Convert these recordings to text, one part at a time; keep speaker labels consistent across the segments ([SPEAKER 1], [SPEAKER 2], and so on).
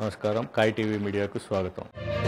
[SPEAKER 1] నమస్కారం కాయ్ టీవీ మీడియాకు స్వాగతం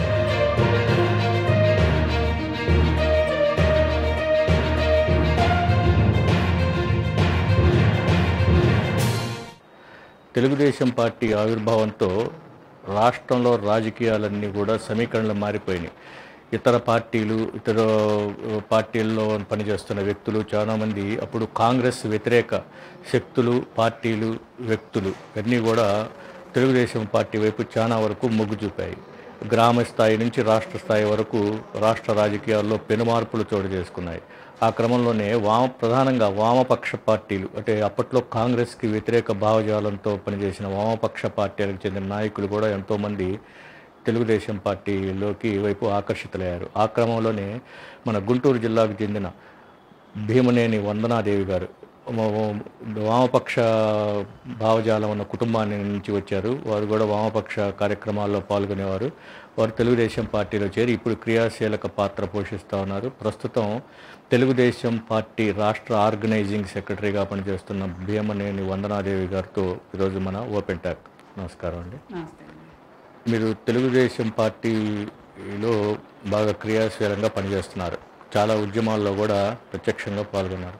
[SPEAKER 1] తెలుగుదేశం పార్టీ ఆవిర్భావంతో రాష్ట్రంలో రాజకీయాలన్నీ కూడా సమీకరణలు మారిపోయినాయి ఇతర పార్టీలు ఇతర ఆ, పార్టీల్లో పనిచేస్తున్న వ్యక్తులు చాలామంది అప్పుడు కాంగ్రెస్ వ్యతిరేక శక్తులు పార్టీలు వ్యక్తులు అన్నీ కూడా తెలుగుదేశం పార్టీ వైపు చాలా వరకు మొగ్గు చూపాయి గ్రామ స్థాయి నుంచి రాష్ట్ర స్థాయి వరకు రాష్ట్ర రాజకీయాల్లో పెనుమార్పులు చోటు చేసుకున్నాయి ఆ క్రమంలోనే వామ ప్రధానంగా వామపక్ష పార్టీలు అంటే అప్పట్లో కాంగ్రెస్కి వ్యతిరేక భావజాలంతో పనిచేసిన వామపక్ష పార్టీలకు చెందిన నాయకులు కూడా ఎంతోమంది తెలుగుదేశం పార్టీలోకి వైపు ఆకర్షితులయ్యారు ఆ క్రమంలోనే మన గుంటూరు జిల్లాకు చెందిన భీమనేని వందనాదేవి గారు వ- వ- వామపక్ష భావజాలం ఉన్న కుటుంబాన్ని నుంచి వచ్చారు వారు కూడా వామపక్ష కార్యక్రమాల్లో పాల్గొనేవారు వారు తెలుగుదేశం పార్టీలో చేరి ఇప్పుడు క్రియాశీలక పాత్ర పోషిస్తూ ఉన్నారు ప్రస్తుతం తెలుగుదేశం పార్టీ రాష్ట్ర ఆర్గనైజింగ్ సెక్రటరీగా పనిచేస్తున్న భీమనేని వందనాదేవి గారితో ఈరోజు మన ఓపెన్ టాక్ నమస్కారం అండి
[SPEAKER 2] నమస్తే అండి.
[SPEAKER 1] మీరు తెలుగుదేశం పార్టీలో బాగా క్రియాశీలంగా పనిచేస్తున్నారు చాలా ఉద్యమాల్లో కూడా ప్రత్యక్షంగా పాల్గొన్నారు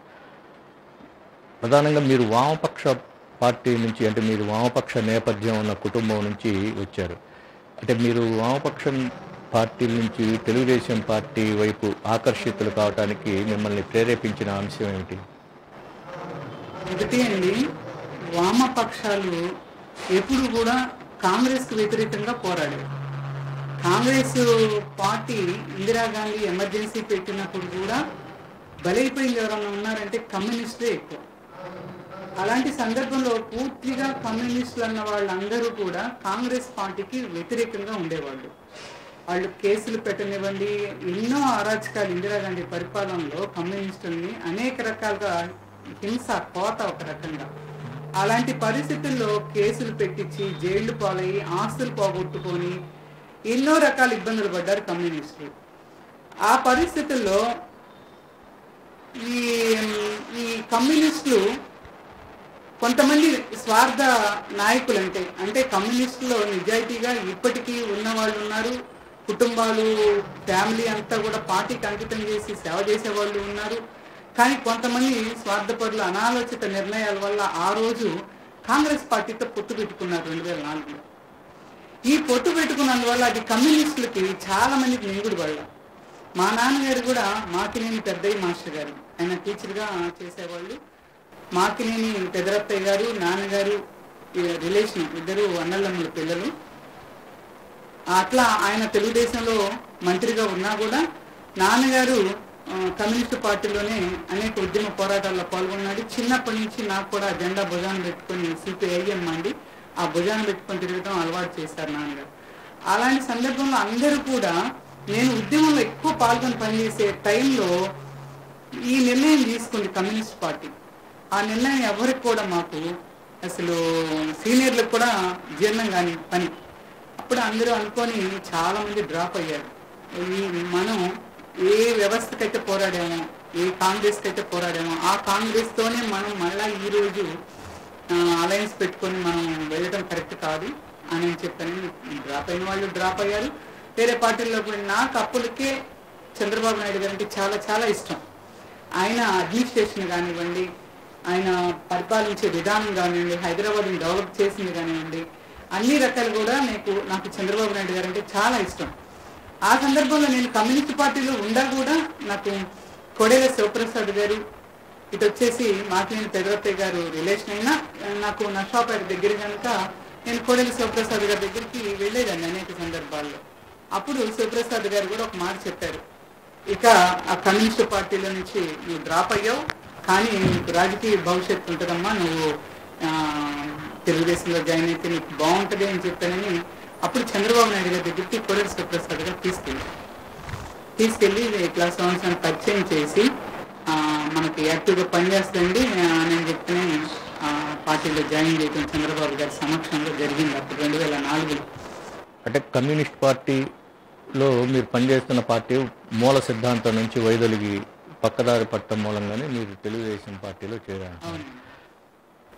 [SPEAKER 1] ప్రధానంగా మీరు వామపక్ష పార్టీ నుంచి అంటే మీరు వామపక్ష నేపథ్యం ఉన్న కుటుంబం నుంచి వచ్చారు అంటే మీరు వామపక్షం పార్టీల నుంచి తెలుగుదేశం పార్టీ వైపు ఆకర్షితులు కావడానికి మిమ్మల్ని ప్రేరేపించిన అంశం ఏమిటి
[SPEAKER 2] ఒకటి అండి వామపక్షాలు ఎప్పుడు కూడా కాంగ్రెస్కు వ్యతిరేకంగా పోరాడారు కాంగ్రెస్ పార్టీ ఇందిరాగాంధీ ఎమర్జెన్సీ పెట్టినప్పుడు కూడా బలైపోయింది ఎవరన్నా ఉన్నారంటే కమ్యూనిస్టులే ఎక్కువ అలాంటి సందర్భంలో పూర్తిగా కమ్యూనిస్టులు అన్న వాళ్ళందరూ కూడా కాంగ్రెస్ పార్టీకి వ్యతిరేకంగా ఉండేవాళ్ళు వాళ్ళు కేసులు పెట్టనివ్వండి ఎన్నో అరాచకాలు ఇందిరాగాంధీ పరిపాలనలో కమ్యూనిస్టుల్ని అనేక రకాలుగా హింస కోత ఒక రకంగా అలాంటి పరిస్థితుల్లో కేసులు పెట్టించి జైళ్లు పాలయ్యి ఆస్తులు పోగొట్టుకొని ఎన్నో రకాల ఇబ్బందులు పడ్డారు కమ్యూనిస్టులు ఆ పరిస్థితుల్లో ఈ ఈ కమ్యూనిస్టులు కొంతమంది స్వార్థ నాయకులు అంటే అంటే కమ్యూనిస్టులో నిజాయితీగా ఇప్పటికీ ఉన్న వాళ్ళు ఉన్నారు కుటుంబాలు ఫ్యామిలీ అంతా కూడా పార్టీకి అంకితం చేసి సేవ చేసే వాళ్ళు ఉన్నారు కానీ కొంతమంది స్వార్థపరుల అనాలోచిత నిర్ణయాల వల్ల ఆ రోజు కాంగ్రెస్ పార్టీతో పొత్తు పెట్టుకున్నారు రెండు వేల నాలుగులో ఈ పొత్తు పెట్టుకున్నందువల్ల అది కమ్యూనిస్టులకి చాలా మందికి మింగుడు పడ్డ మా నాన్నగారు కూడా మాకినేని పెద్దయ్య మాస్టర్ గారు ఆయన టీచర్గా చేసేవాళ్ళు మాకినేని పెదరత్తయ్య గారు నాన్నగారు ఈ రిలేషన్ ఇద్దరు అన్నలమ్ముల పిల్లలు అట్లా ఆయన తెలుగుదేశంలో మంత్రిగా ఉన్నా కూడా నాన్నగారు ఆ, కమ్యూనిస్టు పార్టీలోనే అనేక ఉద్యమ పోరాటాల్లో పాల్గొన్నాడు చిన్నప్పటి నుంచి నాకు కూడా జెండా భుజాన పెట్టుకొని సిపిఐఎం అండి ఆ భుజాన పెట్టుకొని తిరగడం అలవాటు చేశారు నాన్నగారు అలాంటి సందర్భంలో అందరూ కూడా నేను ఉద్యమంలో ఎక్కువ పాల్గొని పనిచేసే టైంలో ఈ నిర్ణయం తీసుకుంది కమ్యూనిస్ట్ పార్టీ ఆ నిర్ణయం ఎవరికి కూడా మాకు అసలు సీనియర్లకు కూడా జీర్ణం కాని పని అప్పుడు అందరూ అనుకొని చాలా మంది డ్రాప్ అయ్యారు ఈ మనం ఏ వ్యవస్థకైతే పోరాడామో ఏ కాంగ్రెస్కి అయితే పోరాడామో ఆ కాంగ్రెస్ తోనే మనం మళ్ళా ఈ రోజు అలయన్స్ పెట్టుకొని మనం వెళ్ళడం కరెక్ట్ కాదు అని చెప్పని డ్రాప్ అయిన వాళ్ళు డ్రాప్ అయ్యారు వేరే పార్టీల్లో కూడా నాకు అప్పటికే చంద్రబాబు నాయుడు గారు అంటే చాలా చాలా ఇష్టం ఆయన అడ్మినిస్ట్రేషన్ కానివ్వండి ఆయన పరిపాలించే విధానం కానివ్వండి హైదరాబాద్ని డెవలప్ చేసింది కానివ్వండి అన్ని రకాలు కూడా నాకు నాకు చంద్రబాబు నాయుడు గారు అంటే చాలా ఇష్టం ఆ సందర్భంలో నేను కమ్యూనిస్ట్ పార్టీలో ఉండా కూడా నాకు కొడేల శివప్రసాద్ గారు ఇటు వచ్చేసి మాకినేని పెదవత్తయ్య గారు రిలేషన్ అయినా నాకు నషాపేట దగ్గర కనుక నేను కోడెల శివప్రసాద్ గారి దగ్గరికి వెళ్ళేదాన్ని అనేక సందర్భాల్లో అప్పుడు శివప్రసాద్ గారు కూడా ఒక మాట చెప్పారు ఇక ఆ కమ్యూనిస్ట్ పార్టీలో నుంచి నువ్వు డ్రాప్ అయ్యావు కానీ నీకు రాజకీయ భవిష్యత్తు ఉంటుందమ్మా నువ్వు ఆ, తెలుగుదేశంలో జాయిన్ అయితే నీకు బాగుంటుంది అని చెప్పానని అప్పుడు చంద్రబాబు నాయుడు గారి దగ్గరికి కోడెల శివప్రసాద్ గారు తీసుకెళ్ళి తీసుకెళ్ళి ఇట్లా సంవత్సరం పరిచయం చేసి ఆ, మనకి యాక్టివ్గా పనిచేస్తుంది నేను చెప్తేనే ఆ, పార్టీలో జాయిన్ చేయడం చంద్రబాబు గారి సమక్షంలో జరిగింది అప్పుడు రెండు వేల నాలుగులో
[SPEAKER 1] అంటే కమ్యూనిస్ట్ పార్టీలో మీరు పనిచేస్తున్న పార్టీ మూల సిద్ధాంతం నుంచి వైదొలిగి పక్కదారి పట్టడం మూలంగానే మీరు తెలుగుదేశం పార్టీలో చేరారు
[SPEAKER 2] అవును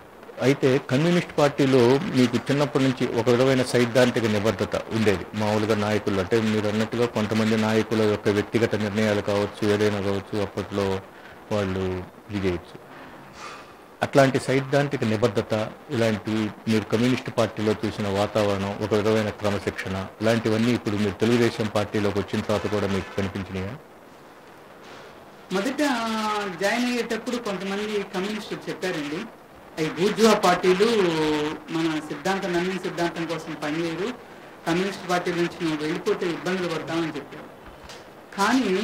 [SPEAKER 1] అయితే కమ్యూనిస్ట్ పార్టీలో మీకు చిన్నప్పటి నుంచి ఒక విధమైన సైద్ధాంతిక నిబద్ధత ఉండేది మామూలుగా నాయకులు అంటే మీరు అన్నట్టుగా కొంతమంది నాయకుల యొక్క వ్యక్తిగత నిర్ణయాలు కావచ్చు ఏదైనా కావచ్చు అప్పట్లో వాళ్ళు ఇది చేయొచ్చు అట్లాంటి సైద్ధాంతిక నిబద్ధత ఇలాంటి మీరు కమ్యూనిస్ట్ పార్టీలో చూసిన వాతావరణం ఒక విధమైన క్రమశిక్షణ ఇలాంటివన్నీ ఇప్పుడు మీరు తెలుగుదేశం పార్టీలోకి వచ్చిన తర్వాత కూడా మీకు కనిపించినాయా
[SPEAKER 2] మొదట జాయిన్ అయ్యేటప్పుడు కొంతమంది కమ్యూనిస్టులు చెప్పారండి అవి బూర్జువా పార్టీలు మన సిద్ధాంతం నమ్మిన సిద్ధాంతం కోసం పనిచేయరు కమ్యూనిస్ట్ పార్టీ నుంచి నువ్వు వెళ్ళిపోతే ఇబ్బందులు పడతామని చెప్పారు కానీ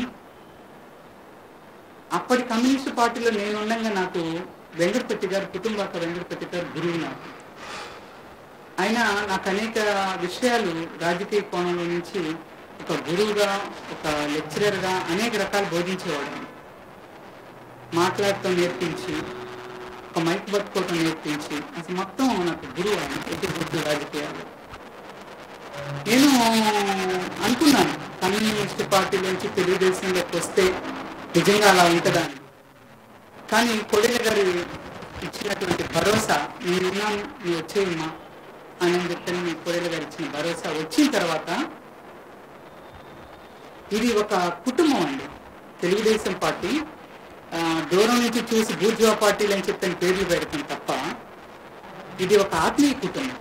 [SPEAKER 2] అప్పటి కమ్యూనిస్ట్ పార్టీలో నేను ఉండగా నాకు వెంకటపతి గారు కుటుంబాక వెంకటపతి గారు గురువు నాకు ఆయన నాకు అనేక విషయాలు రాజకీయ కోణంలో నుంచి ఒక గురువుగా ఒక లెక్చరర్గా అనేక రకాలు బోధించేవాడు మాట్లాడటం నేర్పించి ఒక మైక్ పట్టుకోవటం నేర్పించి అసలు మొత్తం నాకు గురువు ఆయన ఎటు గుర్తు రాజకీయాలు నేను అనుకున్నాను కమ్యూనిస్ట్ పార్టీలోంచి తెలుగుదేశంలోకి వస్తే నిజంగా అలా ఉంటుందా అని కానీ కొడెల గారు ఇచ్చినటువంటి భరోసా నేనున్నాను నువ్వు వచ్చేయమ్మా అని చెప్పని మీ కొడెల గారు ఇచ్చిన భరోసా వచ్చిన తర్వాత ఇది ఒక కుటుంబం అండి తెలుగుదేశం పార్టీ ఆ, దూరం నుంచి చూసి బూర్జువా పార్టీలు అని చెప్పని పేర్లు పెడతాం తప్ప ఇది ఒక ఆత్మీయ కుటుంబం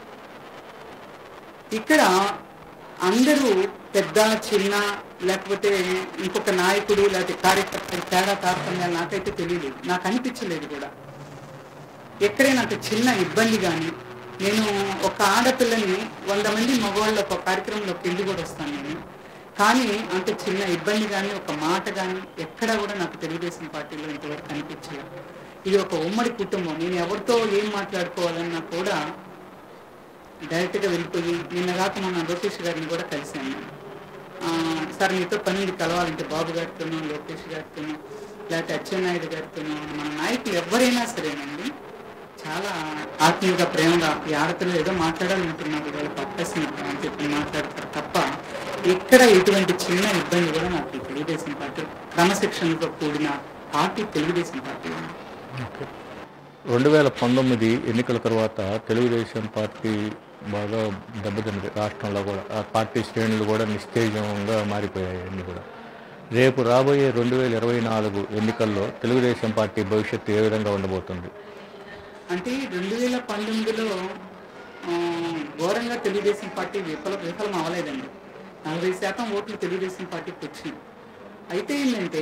[SPEAKER 2] ఇక్కడ అందరూ పెద్ద చిన్న లేకపోతే ఇంకొక నాయకుడు లేకపోతే కార్యకర్త తేడా తారతమ్యాలు నాకైతే తెలియలేదు నాకు అనిపించలేదు కూడా ఎక్కడైనా ఒక చిన్న ఇబ్బంది కానీ నేను ఒక ఆడపిల్లని వంద మంది మగవాళ్ళు ఒక కార్యక్రమంలో పెళ్లి కూడా వస్తాను నేను కానీ అంత చిన్న ఇబ్బంది కానీ ఒక మాట కానీ ఎక్కడ కూడా నాకు తెలుగుదేశం పార్టీలో ఇంతవరకు అనిపించలేదు ఇది ఒక ఉమ్మడి కుటుంబం నేను ఎవరితో ఏం మాట్లాడుకోవాలన్నా కూడా డైరెక్ట్గా వెళ్ళిపోయి నిన్న కాక మొన్న లోకేష్ గారిని కూడా కలిశాను నేను ఆ, సార్ మీతో పని ఉంది కలవాలంటే బాబు గారితోనో లోకేష్ గారితోనో లేకపోతే అచ్చెన్నాయుడు గారితోనో మన నాయకులు ఎవరైనా సరేనండి చాలా ఆత్మీయంగా ప్రేమగా ఈ ఆడపిల్ల ఏదో మాట్లాడాలనుకున్నారు వాళ్ళు పట్టేసింది అని చెప్పి మాట్లాడతారు తప్ప ఎక్కడ ఎటువంటి చిన్న ఇబ్బంది కూడా నాకు ఈ తెలుగుదేశం పార్టీ క్రమశిక్షణతో కూడిన పార్టీ తెలుగుదేశం పార్టీ
[SPEAKER 1] రెండు వేల పంతొమ్మిది ఎన్నికల తర్వాత తెలుగుదేశం పార్టీ బాగా దెబ్బతిన్నది రాష్ట్రంలో కూడా ఆ పార్టీ శ్రేణులు కూడా నిస్తేజంగా మారిపోయాయి అన్ని కూడా రేపు రాబోయే రెండు వేల ఇరవై నాలుగు ఎన్నికల్లో తెలుగుదేశం పార్టీ భవిష్యత్తు ఏ విధంగా ఉండబోతుంది
[SPEAKER 2] అంటే రెండు వేల పంతొమ్మిదిలో ఆ, ఘోరంగా తెలుగుదేశం పార్టీ విఫల విఫలం అవ్వలేదండి నలభై శాతం ఓట్లు తెలుగుదేశం పార్టీకి వచ్చినాయి అయితే ఏంటంటే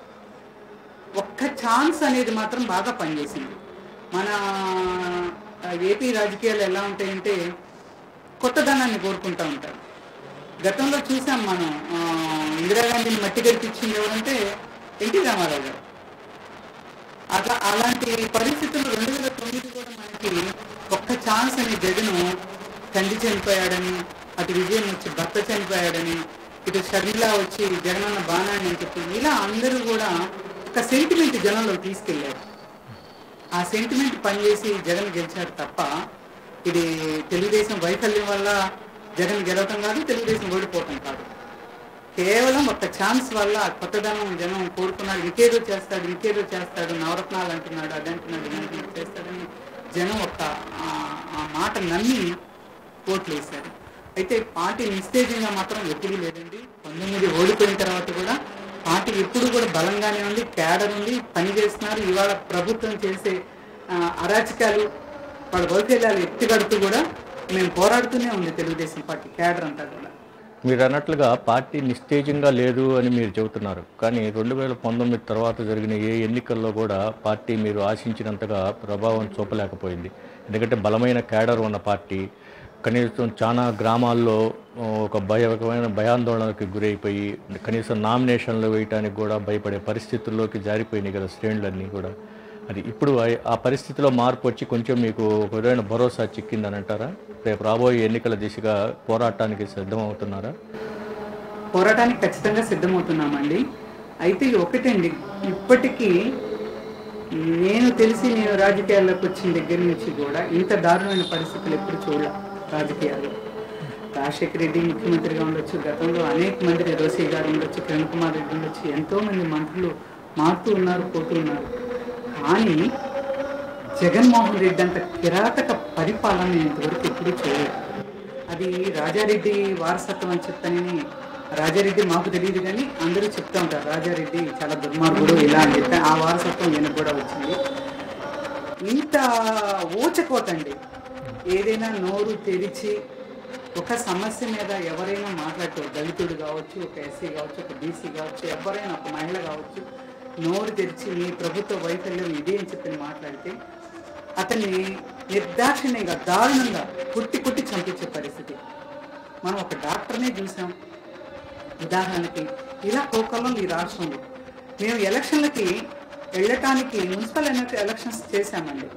[SPEAKER 2] ఒక్క ఛాన్స్ అనేది మాత్రం బాగా పనిచేసింది మన ఆ, ఏపీ రాజకీయాలు ఎలా ఉంటాయంటే కొత్తదనాన్ని కోరుకుంటూ ఉంటారు గతంలో చూసాం మనం ఆ, ఇందిరాగాంధీని మట్టి గడిపించింది ఎవరంటే ఎన్టీ రామారావు గారు అట్లా అలాంటి పరిస్థితులు రెండు వేల తొమ్మిది కూడా మనకి ఒక్క ఛాన్స్ అని జగన్ తండ్రి చనిపోయాడని అటు విజయం వచ్చి భర్త చనిపోయాడని ఇటు షర్మిల వచ్చి జగనన్న బాణాన్ని అని చెప్పి ఇలా అందరూ కూడా ఒక సెంటిమెంట్ జనంలో తీసుకెళ్లారు ఆ సెంటిమెంట్ పనిచేసి జగన్ గెలిచారు తప్ప ఇది తెలుగుదేశం వైఫల్యం వల్ల జగన్ గెలవటం కాదు తెలుగుదేశం ఓడిపోవటం కాదు కేవలం ఒక ఛాన్స్ వల్ల ఆ కొత్తదనం జనం కోరుకున్నాడు ఇంకేదో చేస్తాడు ఇంకేదో చేస్తాడు నవరత్నాలు అంటున్నాడు అది అంటున్నాడు ఇది అంటున్నాడు చేస్తాడని జనం ఒక ఆ- ఆ మాట నమ్మి ఓట్లు వేశారు అయితే పార్టీ నిస్తేజంగా మాత్రం ఎప్పుడూ లేదండి పంతొమ్మిది ఓడిపోయిన తర్వాత కూడా పార్టీ ఎప్పుడు కూడా బలంగానే ఉంది కేడర్ ఉంది పని చేస్తున్నారు ఇవాళ ప్రభుత్వం చేసే ఆ, అరాచకాలు వాళ్ళ వైఫల్యాలు ఎత్తిగడుతూ కూడా మేము పోరాడుతూనే ఉంది తెలుగుదేశం పార్టీ కేడర్ అంతా కూడా
[SPEAKER 1] మీరు అన్నట్లుగా పార్టీ నిస్తేజంగా లేదు అని మీరు చెబుతున్నారు కానీ రెండు వేల పంతొమ్మిది తర్వాత జరిగిన ఏ ఎన్నికల్లో కూడా పార్టీ మీరు ఆశించినంతగా ప్రభావం చూపలేకపోయింది ఎందుకంటే బలమైన కేడర్ ఉన్న పార్టీ కనీసం చాలా గ్రామాల్లో ఆ, ఒక భయకరమైన భయాందోళనకి గురైపోయి కనీసం నామినేషన్లు వేయటానికి కూడా భయపడే పరిస్థితుల్లోకి జారిపోయినాయి కదా శ్రేణులన్నీ కూడా అది ఇప్పుడు ఆ- ఆ పరిస్థితిలో మార్పు వచ్చి కొంచెం మీకు ఒక విధమైన భరోసా చిక్కిందని అంటారా రేపు రాబోయే ఎన్నికల దిశగా పోరాటానికి సిద్ధమవుతున్నారా
[SPEAKER 2] పోరాటానికి ఖచ్చితంగా సిద్ధమవుతున్నామండి అయితే ఒకటండి ఇప్పటికీ నేను తెలిసి నేను రాజకీయాల్లోకి వచ్చిన దగ్గర నుంచి కూడా ఇంత దారుణమైన పరిస్థితులు ఎప్పుడు చూడాల రాజకీయాల్లో రాజశేఖర రెడ్డి ముఖ్యమంత్రిగా ఉండొచ్చు గతంలో అనేక మంది రోసీ గారు ఉండొచ్చు కిరణ్ కుమార్ రెడ్డి ఉండొచ్చు ఎంతో మంది మంత్రులు మారుతూ ఉన్నారు పోతూ ఉన్నారు కానీ జగన్మోహన్ రెడ్డి అంత కిరాతక పరిపాలన నేను ఇంతవరకు ఎప్పుడూ చేయలేదు అది రాజారెడ్డి వారసత్వం అని చెప్తానని రాజారెడ్డి మాకు తెలియదు కానీ అందరూ చెప్తా ఉంటారు రాజారెడ్డి చాలా దుర్మార్గుడు ఇలా అని చెప్పి ఆ వారసత్వం ఈయనకు కూడా వచ్చింది ఇంత ఊచకోతండి ఏదైనా నోరు తెరిచి ఒక సమస్య మీద ఎవరైనా మాట్లాడతారు దళితుడు కావచ్చు ఒక ఎస్సీ కావచ్చు ఒక బీసీ కావచ్చు ఎవరైనా ఒక మహిళ కావచ్చు నోరు తెరిచి మీ ప్రభుత్వ వైఫల్యం ఇది అని చెప్పి మాట్లాడితే అతన్ని నిర్దాక్షిణ్యంగా దారుణంగా కుట్టి కుట్టి చంపించే పరిస్థితి మనం ఒక డాక్టర్నే చూసాం ఉదాహరణకి ఇలా కోకలం ఈ రాష్ట్రంలో మేము ఎలక్షన్లకి వెళ్ళటానికి మున్సిపల్ ఎలక్- ఎలక్షన్స్ చేశామండి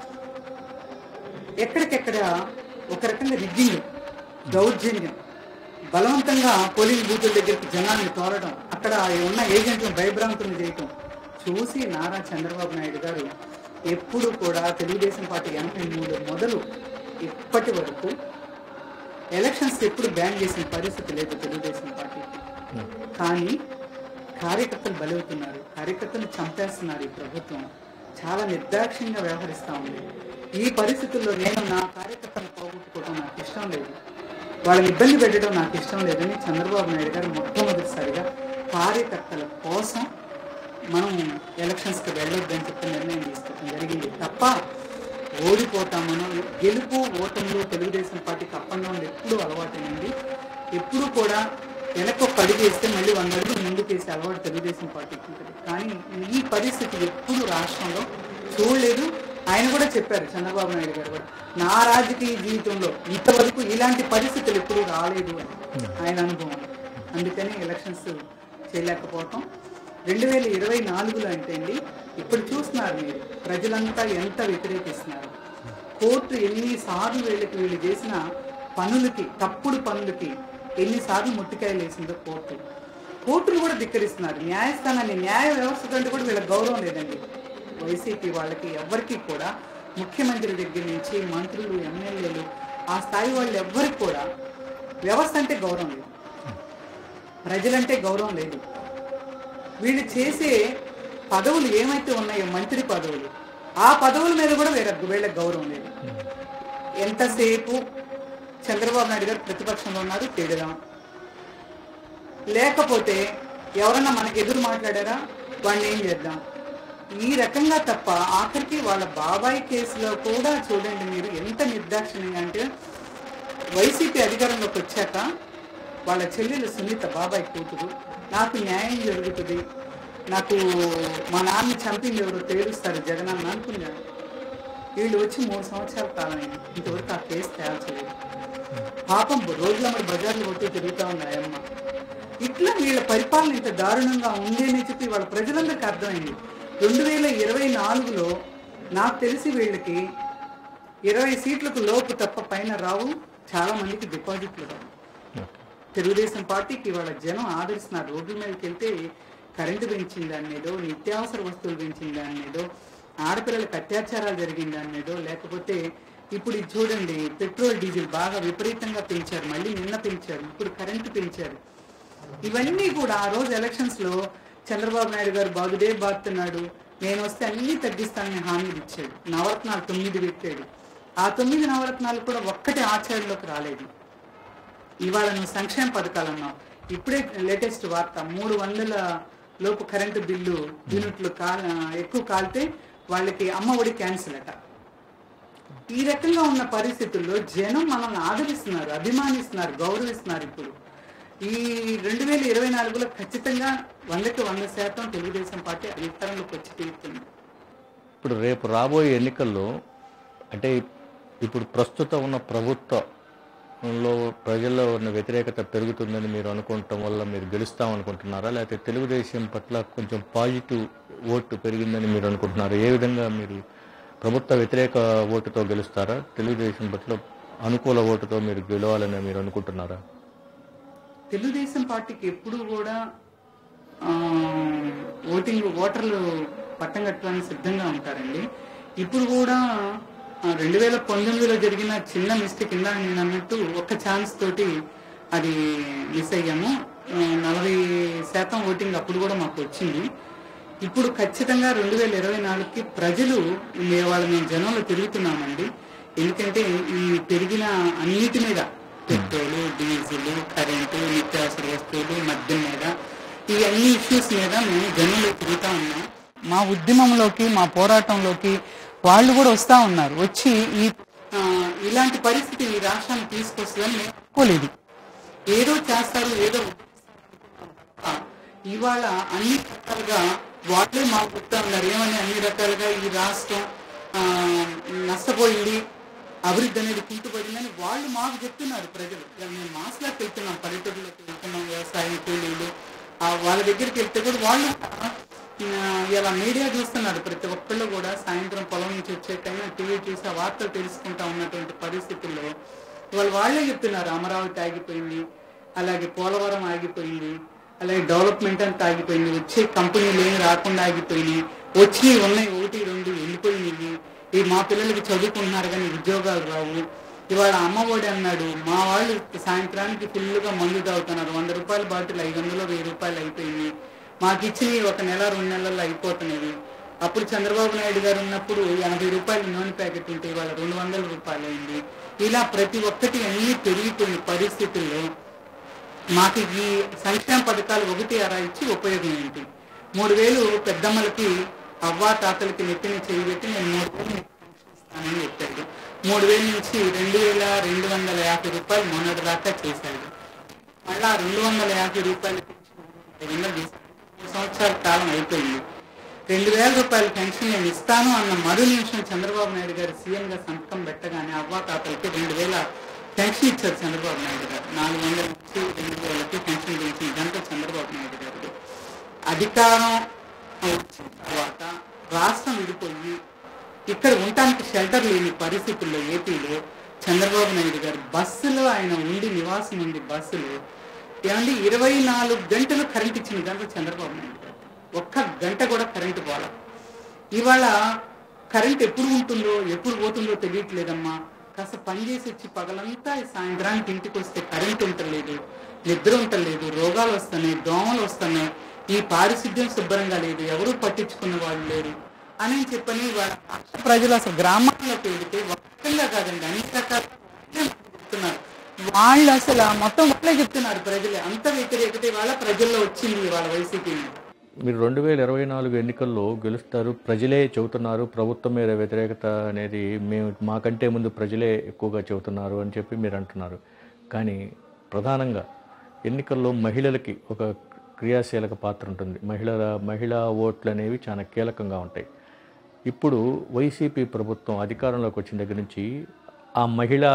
[SPEAKER 2] ఎక్కడికెక్కడ ఒక రకంగా రిగ్గింగ్ దౌర్జన్యం బలవంతంగా పోలింగ్ బూతుల దగ్గరికి జనాన్ని తోలడం అక్కడ ఉన్న ఏజెంట్లను భయభ్రాంతులు చేయటం చూసి నారా చంద్రబాబు నాయుడు గారు ఎప్పుడు కూడా తెలుగుదేశం పార్టీ ఎనభై మూడు మొదలు ఇప్పటి వరకు ఎలక్షన్స్ ఎప్పుడు బ్యాన్ చేసిన పరిస్థితి లేదు తెలుగుదేశం పార్టీకి కానీ కార్యకర్తలు బలవుతున్నారు కార్యకర్తలు చంపేస్తున్నారు ఈ ప్రభుత్వం చాలా నిర్దాక్ష్యంగా వ్యవహరిస్తా ఉంది ఈ పరిస్థితుల్లో నేను నా కార్యకర్తలను పోగొట్టుకోవడం నాకు ఇష్టం లేదు వాళ్ళని ఇబ్బంది పెట్టడం నాకు ఇష్టం లేదని చంద్రబాబు నాయుడు గారు మొట్టమొదటిసారిగా కార్యకర్తల కోసం మనం ఎలక్షన్స్కి వెళ్ళొద్దని చెప్పి నిర్ణయం తీసుకోవడం జరిగింది తప్ప ఓడిపోతామనో గెలుపు ఓటములు తెలుగుదేశం పార్టీకి అప్పంగా ఉండి ఎప్పుడూ అలవాటైంది ఎప్పుడూ కూడా వెనక్కి ఒక అడుగు వేస్తే మళ్ళీ వంద అడుగులు ముందుకు వేసే అలవాటు తెలుగుదేశం పార్టీకి ఉంటుంది కానీ ఈ పరిస్థితి ఎప్పుడు రాష్ట్రంలో చూడలేదు ఆయన కూడా చెప్పారు చంద్రబాబు నాయుడు గారు కూడా నా రాజకీయ జీవితంలో ఇంతవరకు ఇలాంటి పరిస్థితులు ఎప్పుడూ రాలేదు అని ఆయన అనుభవం అందుకని ఎలక్షన్స్ చేయలేకపోవటం రెండు వేల ఇరవై నాలుగులో అంటే అండి ఇప్పుడు చూస్తున్నారు మీరు ప్రజలంతా ఎంత వ్యతిరేకిస్తున్నారు కోర్టు ఎన్నిసార్లు వీళ్ళకి వీళ్ళు చేసిన పనులకి తప్పుడు పనులకి ఎన్నిసార్లు ముట్టికాయలు వేసిందో కోర్టు కోర్టులు కూడా ధిక్కరిస్తున్నారు న్యాయస్థానాన్ని న్యాయ వ్యవస్థ కంటే కూడా వీళ్ళకి గౌరవం లేదండి వైసీపీ వాళ్ళకి ఎవరికి కూడా ముఖ్యమంత్రి దగ్గర నుంచి మంత్రులు ఎమ్మెల్యేలు ఆ స్థాయి వాళ్ళు ఎవ్వరికి కూడా వ్యవస్థ అంటే గౌరవం లేదు ప్రజలంటే గౌరవం లేదు వీళ్ళు చేసే పదవులు ఏమైతే ఉన్నాయో మంత్రి పదవులు ఆ పదవుల మీద కూడా వీళ్ళ వీళ్ళకి గౌరవం లేదు ఎంతసేపు చంద్రబాబు నాయుడు గారు ప్రతిపక్షంలో ఉన్నారు తిడదాం లేకపోతే ఎవరన్నా మనకు ఎదురు మాట్లాడారా వాడిని ఏం చేద్దాం ఈ రకంగా తప్ప ఆఖరికి వాళ్ళ బాబాయ్ కేసులో కూడా చూడండి మీరు ఎంత నిర్దాక్షిణ్యంగా అంటే వైసీపీ అధికారంలోకి వచ్చాక వాళ్ళ చెల్లెలు సునీత బాబాయ్ కూతురు నాకు న్యాయం జరుగుతుంది నాకు మా నాన్న చంపింది ఎవరో తేలుస్తారు జగన్ అన్న అనుకున్నాను వీళ్ళు వచ్చి మూడు సంవత్సరాల కాలం అయింది ఇంతవరకు ఆ కేసు తేల్చలేదు పాపం రోజులమ్మడి బజార్లు కొట్టి తిరుగుతా ఉంది ఆయమ్మ ఇట్లా వీళ్ళ పరిపాలన ఇంత దారుణంగా ఉంది అని చెప్పి వాళ్ళ ప్రజలందరికీ అర్థమైంది రెండు వేల ఇరవై నాలుగులో నాకు తెలిసి వీళ్ళకి ఇరవై సీట్లకు లోపు తప్ప పైన రావు చాలా మందికి డిపాజిట్లు రావు తెలుగుదేశం పార్టీకి వాళ్ళ జనం ఆదరిస్తున్నారు రోడ్ల మీదకి వెళ్తే కరెంటు పెంచిన దాని మీదో నిత్యావసర వస్తువులు పెంచిన దాని మీదో ఆడపిల్లలకు అత్యాచారాలు జరిగిన దాని మీదో లేకపోతే ఇప్పుడు ఇది చూడండి పెట్రోల్ డీజిల్ బాగా విపరీతంగా పెంచారు మళ్ళీ నిన్న పెంచారు ఇప్పుడు కరెంటు పెంచారు ఇవన్నీ కూడా ఆ రోజు ఎలక్షన్స్ లో చంద్రబాబు నాయుడు గారు బాగుదే బాగుతున్నాడు నేను వస్తే అన్ని తగ్గిస్తానని హామీలు ఇచ్చాడు నవరత్నాలు తొమ్మిది పెట్టాడు ఆ తొమ్మిది నవరత్నాలు కూడా ఒక్కటి ఆచరణలోకి రాలేదు ఇవాళ నువ్వు సంక్షేమ పథకాలు అన్నావు ఇప్పుడే లేటెస్ట్ వార్త మూడు వందల లోపు కరెంటు బిల్లు యూనిట్లు కాల్ ఎక్కువ కాలితే వాళ్ళకి అమ్మ ఒడి క్యాన్సిల్ అట ఈ రకంగా ఉన్న పరిస్థితుల్లో జనం మనల్ని ఆదరిస్తున్నారు అభిమానిస్తున్నారు గౌరవిస్తున్నారు ఇప్పుడు ఈ రెండు వేల ఇరవై నాలుగులో ఖచ్చితంగా వందకి వంద శాతం తెలుగుదేశం పార్టీ అధికారంలోకి వచ్చి తీరుతుంది
[SPEAKER 1] ఇప్పుడు రేపు రాబోయే ఎన్నికల్లో అంటే ఇప్పుడు ప్రస్తుతం ఉన్న ప్రభుత్వంలో ప్రజల్లో ఉన్న వ్యతిరేకత పెరుగుతుందని మీరు అనుకోవటం వల్ల మీరు గెలుస్తాం అనుకుంటున్నారా లేకపోతే తెలుగుదేశం పట్ల కొంచెం పాజిటివ్ ఓటు పెరిగిందని మీరు అనుకుంటున్నారా ఏ విధంగా మీరు ప్రభుత్వ వ్యతిరేక ఓటుతో గెలుస్తారా తెలుగుదేశం పట్ల అనుకూల ఓటుతో మీరు గెలవాలని మీరు అనుకుంటున్నారా
[SPEAKER 2] తెలుగుదేశం పార్టీకి ఎప్పుడు కూడా ఆ, ఓటింగ్ ఓటర్లు పట్టం కట్టడానికి సిద్ధంగా ఉంటారండి ఇప్పుడు కూడా రెండు వేల పంతొమ్మిదిలో జరిగిన చిన్న మిస్టేక్ ఇందాక నేను అన్నట్టు ఒక్క ఛాన్స్ తోటి అది మిస్ అయ్యాము ఆ, నలభై శాతం ఓటింగ్ అప్పుడు కూడా మాకు వచ్చింది ఇప్పుడు ఖచ్చితంగా రెండు వేల ఇరవై నాలుగుకి ప్రజలు ఇవాళ మేము జనంలో తిరుగుతున్నామండి ఎందుకంటే ఈ పెరిగిన అన్నిటి మీద పెట్రోలు డీజిల్ కరెంటు నిత్యావసర వస్తువులు మద్యం మీద ఈ అన్ని ఇష్యూస్ మీద మేము జనంలో తిరుగుతా ఉన్నాం మా ఉద్యమంలోకి మా పోరాటంలోకి వాళ్ళు కూడా వస్తా ఉన్నారు వచ్చి ఈ ఆ, ఇలాంటి పరిస్థితి ఈ రాష్ట్రాన్ని తీసుకొస్తుందని మేము అనుకోలేదు ఏదో చేస్తారు ఏదో ఆ, ఇవాళ అన్ని రకాలుగా వాళ్ళే మాకు చెప్తా ఉన్నారు ఏమని అన్ని రకాలుగా ఈ రాష్ట్రం ఆ, నష్టపోయింది అభివృద్ధి అనేది కుంటుపడిందని వాళ్ళు మాకు చెప్తున్నారు ప్రజలు ఇవాళ మేము మాస్లాకి వెళ్తున్నాం పల్లెటూరులోకి వెళ్తున్నాం వ్యవసాయం కూలీలు ఆ వాళ్ళ దగ్గరికి వెళ్తే కూడా వాళ్ళు ఆ, ఇలా మీడియా చూస్తున్నారు ప్రతి ఒక్కళ్ళు కూడా సాయంత్రం పొలం నుంచి వచ్చేకైనా టీవీ చూసి ఆ వార్తలు తెలుసుకుంటా ఉన్నటువంటి పరిస్థితుల్లో ఇవాళ వాళ్ళే చెప్తున్నారు అమరావతి ఆగిపోయింది అలాగే పోలవరం ఆగిపోయింది అలాగే డెవలప్మెంట్ అంతా ఆగిపోయింది వచ్చే కంపెనీలు ఏమి రాకుండా ఆగిపోయినాయి వచ్చి ఉన్నాయి ఒకటి రెండు వెళ్ళిపోయినాయి ఈ మా పిల్లలకి చదువుకుంటున్నారు కానీ ఉద్యోగాలు రావు ఇవాళ అమ్మఒడి అన్నాడు మా వాళ్ళు సాయంత్రానికి ఫుల్గా మందు తాగుతున్నారు వంద రూపాయల బాటిల్ ఐదు వందలు వెయ్యి రూపాయలు అయిపోయింది మాకు ఇచ్చినవి ఒక నెల రెండు నెలల్లో అయిపోతున్నది అప్పుడు చంద్రబాబు నాయుడు గారు ఉన్నప్పుడు ఎనభై రూపాయలు నూనె ప్యాకెట్ ఉంటే ఇవాళ రెండు వందల రూపాయలు అయింది ఇలా ప్రతి ఒక్కటి అన్ని పెరిగిపోయిన పరిస్థితుల్లో మాకు ఈ సంక్షేమ పథకాలు ఒకటి అరా ఇచ్చి ఉపయోగం ఏంటి మూడు వేలు పెద్దమ్మలకి అవ్వా తాతలకి నెత్తిన చేయబెట్టి నేను మూడు వేలు మీకు పెన్షన్ ఇస్తానని చెప్పాడు మూడు వేల నుంచి రెండు వేల రెండు వందల యాభై రూపాయలు మొన్నటి దాకా చేశాడు మళ్ళా రెండు వందల యాభై రూపాయలు పెన్షన్ ఐదు వందలు చేశాడు. మూడు సంవత్సరాల కాలం అయిపోయింది రెండు వేల రూపాయల పెన్షన్ నేను ఇస్తాను అన్న మరు నిమిషం చంద్రబాబు నాయుడు గారు సీఎం గా సంతకం పెట్టగానే అవ్వా తాతలకి రెండు వేల పెన్షన్ ఇచ్చారు చంద్రబాబు నాయుడు గారు నాలుగు వందల నుంచి రెండు వేలకి పెన్షన్ పెంచింది ఇదంతా చంద్రబాబు నాయుడు గారు అధికారం వచ్చిన తర్వాత రాష్ట్రం విడిపోయి ఇక్కడ ఉండటానికి షెల్టర్ లేని పరిస్థితుల్లో ఏపీలో చంద్రబాబు నాయుడు గారు బస్సులో ఆయన ఉండి నివాసం ఉంది బస్సులో ఏమండి ఇరవై నాలుగు గంటలు కరెంట్ ఇచ్చిన దాంట్లో చంద్రబాబు నాయుడు గారు ఒక్క గంట కూడా కరెంటు పోల ఇవాళ కరెంట్ ఎప్పుడు ఉంటుందో ఎప్పుడు పోతుందో తెలియట్లేదమ్మా కాస్త పని చేసి వచ్చి పగలంతా ఈ సాయంత్రానికి ఇంటికి వస్తే కరెంట్ ఉంటలేదు నిద్ర ఉంటలేదు రోగాలు వస్తున్నాయి దోమలు వస్తున్నాయి ఈ పారిశుద్ధ్యం శుభ్రంగా లేదు ఎవరు పట్టించుకున్న వాళ్ళు లేరు అని చెప్పని వాళ్ళ ప్రజలు అసలు గ్రామాల్లోకి వెళితే ఒక్కగా కాదండి అన్ని రకాల చెప్తున్నారు వాళ్ళు అసలు మొత్తం వాళ్ళే చెప్తున్నారు ప్రజలే అంత వ్యతిరేకత వాళ్ళ ప్రజల్లో వచ్చింది వాళ్ళ వైసీపీ
[SPEAKER 1] మీరు రెండు వేల ఇరవై నాలుగు ఎన్నికల్లో గెలుస్తారు ప్రజలే చెబుతున్నారు ప్రభుత్వం మీద వ్యతిరేకత అనేది మేము మాకంటే ముందు ప్రజలే ఎక్కువగా చెబుతున్నారు అని చెప్పి మీరు అంటున్నారు కానీ ప్రధానంగా ఎన్నికల్లో మహిళలకి ఒక క్రియాశీలక పాత్ర ఉంటుంది మహిళల మహిళా ఓట్లు అనేవి చాలా కీలకంగా ఉంటాయి ఇప్పుడు వైసీపీ ప్రభుత్వం అధికారంలోకి వచ్చిన దగ్గర నుంచి ఆ మహిళా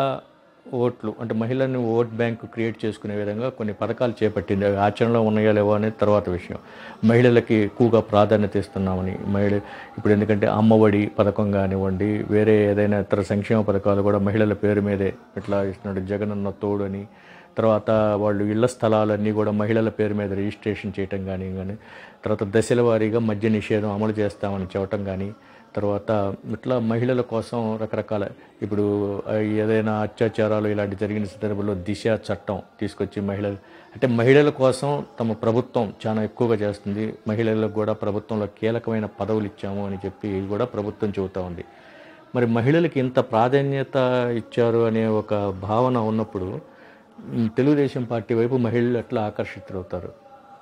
[SPEAKER 1] ఓట్లు అంటే మహిళలను ఓట్ బ్యాంకు క్రియేట్ చేసుకునే విధంగా కొన్ని పథకాలు చేపట్టింది అవి ఆచరణలో ఉన్నాయో లేవో అనేది తర్వాత విషయం మహిళలకి ఎక్కువగా ప్రాధాన్యత ఇస్తున్నామని మహిళ ఇప్పుడు ఎందుకంటే అమ్మఒడి పథకం కానివ్వండి వేరే ఏదైనా ఇతర సంక్షేమ పథకాలు కూడా మహిళల పేరు మీదే ఇట్లా ఇస్తున్నాడు జగనన్న తోడు అని తర్వాత వాళ్ళు ఇళ్ల స్థలాలన్నీ కూడా మహిళల పేరు మీద రిజిస్ట్రేషన్ చేయటం కానీ కానీ తర్వాత దశల వారీగా మద్య నిషేధం అమలు చేస్తామని చెప్పటం కానీ తర్వాత ఇట్లా మహిళల కోసం రకరకాల ఇప్పుడు ఆ, ఏదైనా అత్యాచారాలు ఇలాంటి జరిగిన సందర్భంలో దిశ చట్టం తీసుకొచ్చి మహిళలు అంటే మహిళల కోసం తమ ప్రభుత్వం చాలా ఎక్కువగా చేస్తుంది మహిళలకు కూడా ప్రభుత్వంలో కీలకమైన పదవులు ఇచ్చాము అని చెప్పి కూడా ప్రభుత్వం చెబుతూ ఉంది మరి మహిళలకి ఇంత ప్రాధాన్యత ఇచ్చారు అనే ఒక భావన ఉన్నప్పుడు ఉమ్, తెలుగుదేశం పార్టీ వైపు మహిళలు ఎట్లా ఆకర్షితులవుతారు